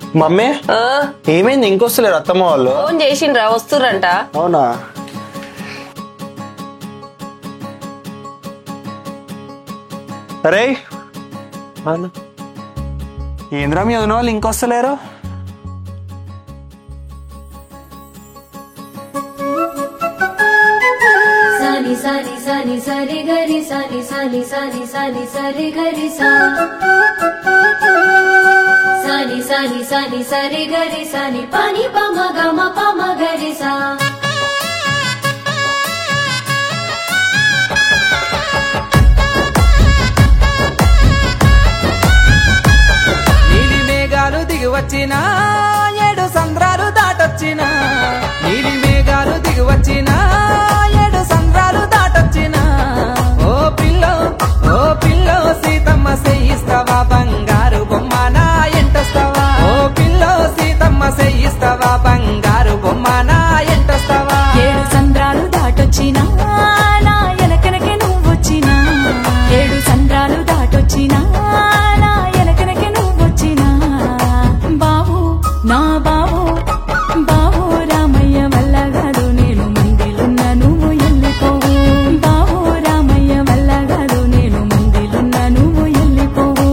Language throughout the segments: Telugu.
మమ్మీ ఆ, ఏమైంది ఇంకొస్తలేరు అత్తమ్మ వాళ్ళు ఫోన్ చేసిండ్రా వస్తుర్రంట అవునా అరే ఏంద్రా మీ వదిన వాళ్ళు ఇంకొస్తలేరు సాని సాని సాని సరి గరి సాని సాని సాని సాని సరి గరి సా సాని సాని సాని సరి గరి సాని పాని పమ గమ పమ గరి సా నీలి మేఘాలు దిగి వచ్చిన ఏడు సంద్రాలు దాటొచ్చిన నీలి మేఘాలు దిగి వచ్చిన ఏడు సంద్రాలు దాటొచ్చిన ఓ పిల్లో ఓ పిల్లో సీతమ్మ సెయ్యిస్తావా బంగారు బొమ్మ నా ఎంటొస్తావా ఓ పిల్లో సీతమ్మ సెయ్యిస్తావా బంగారు బొమ్మ నా ఎంటొస్తావా ఏడు సంద్రాలు దాటొచ్చినా నా ఎనకనకే నువ్వొచ్చినా ఏడు సంద్రాలు దాటొచ్చినా నా ఎనకనకే నువ్వొచ్చినా బావు నా బావు బావు రామయ్య వల్ల కాదు నేను మందిలున్న నువ్వు ఎల్లిపోవు బావు రామయ్య వల్ల కాదు నేను మందిలున్న నువ్వు ఎల్లిపోవు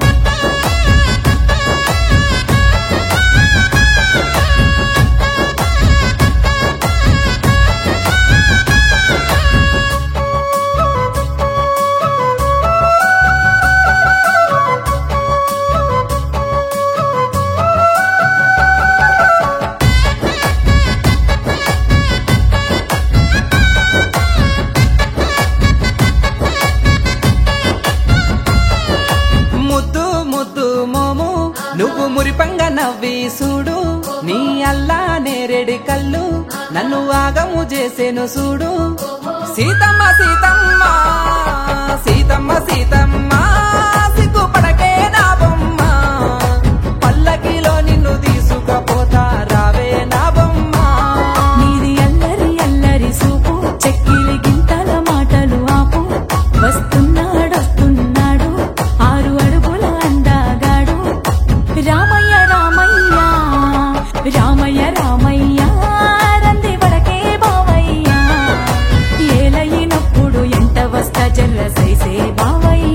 ముద్దు ముద్దు మోము నువ్వు మురిపంగా నవ్వి చూడు నీ అల్లా నేరేడి కళ్ళు నన్ను ఆగము చేసేను చూడు సీతమ్మ సీతమ్మ సీతమ్మ సీతమ్మ సిగ్గుపడకే నా బొమ్మ పల్లకిలో నిన్ను తీసుకపోతా రావే నా బొమ్మ నీది అల్లరి అల్లరి సూపు చెక్కిలి గింతల మాటలు ఆపు వస్తున్నాడొస్తున్నాడు ఆరు అడుగుల అందగాడు రామయ్య రామయ్య రామయ్య రామయ్య రంది వడకే బావయ్య ఏలయినప్పుడు ఎంట వస్తా జర్ర సైసే బావయ్య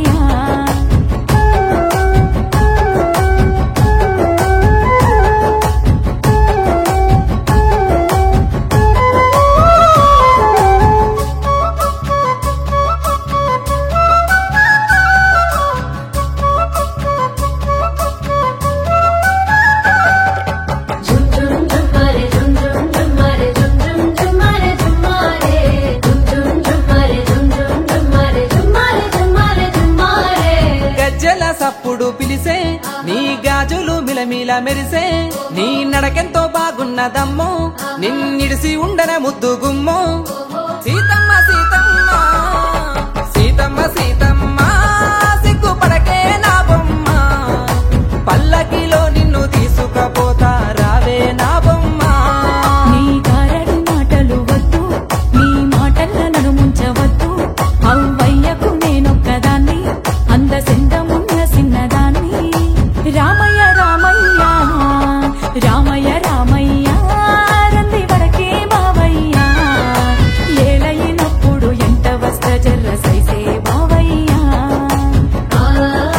జుమ్ జుమ్ జుమ్మరే జుమ్ జుమ్ జుమ్మరే జుమ్ జుమ్ జుమ్మరే జుమ్మరే జుమ్ జుమ్ జుమ్మరే జుమ్ జుమ్ జుమ్మరే జుమ్మరే జుమ్మరే జుమ్మరే గజ్జల సప్పుడు పిలిసే నీ గాజులు మిలమిల మెరిసే నీ నడకెంతో బాగున్నదమ్మో నిన్నిడిసి ఉండన ముద్దు గుమ్మో సీతమ్మ సీతమ్మ సీతమ్మ సీతమ్మ సిగ్గుపడకే నా బొమ్మ పల్లకిలో నిన్ను తీసుకపోతా రావే నా బొమ్మ నీ గారడి మాటలు వద్దు నీ మాటల్ల నన్ను ముంచవద్దు అవ్వయ్యకు నేనొక్కదాన్ని అందసిందమున్న సిన్నదాన్ని రామయ్య రామయ్య రామయ్య రామయ్య రంది వడకే బావయ్య ఏలయినప్పుడు ఎంట వస్త జర్ర సైసే బావయ్య ఆ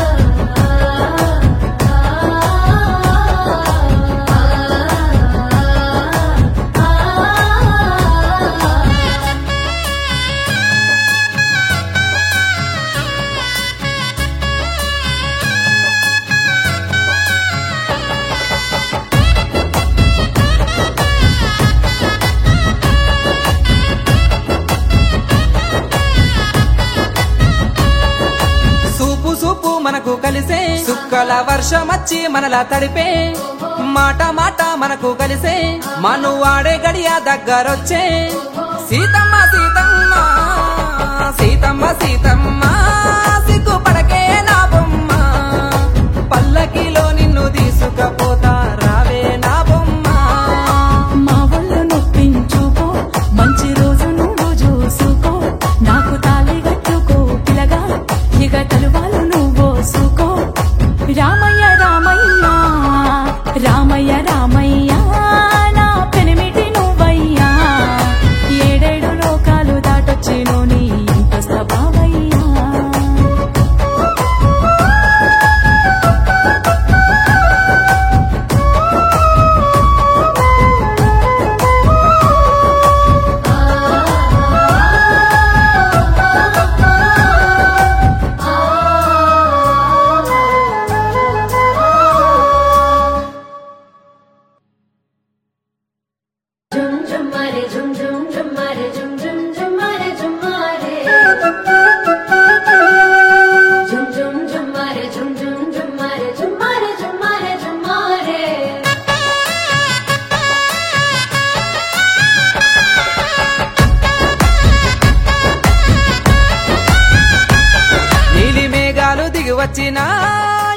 సూపు సూపు మనకు కలిసే సుక్కల వర్షం వచ్చి మనలా తడిపే మాట మాట మనకు కలిసే మను వాడే గడియ దగ్గరొచ్చే సీతమ్మ సీతమ్మ సీతమ్మ సీతమ్మ సిగ్గుపడకే నా బొమ్మ పల్లకిలో నిన్ను తీసుకపోతా రావే నా బొమ్మ మా ఒళ్ళు నొప్పించుకో మంచి రోజు నువ్వు చూసుకో నాకు తాళి కట్టుకో పిలగా ఇక తలువాలు నువ్వు సూకో రామయ్య రామయ్య రా వచ్చినా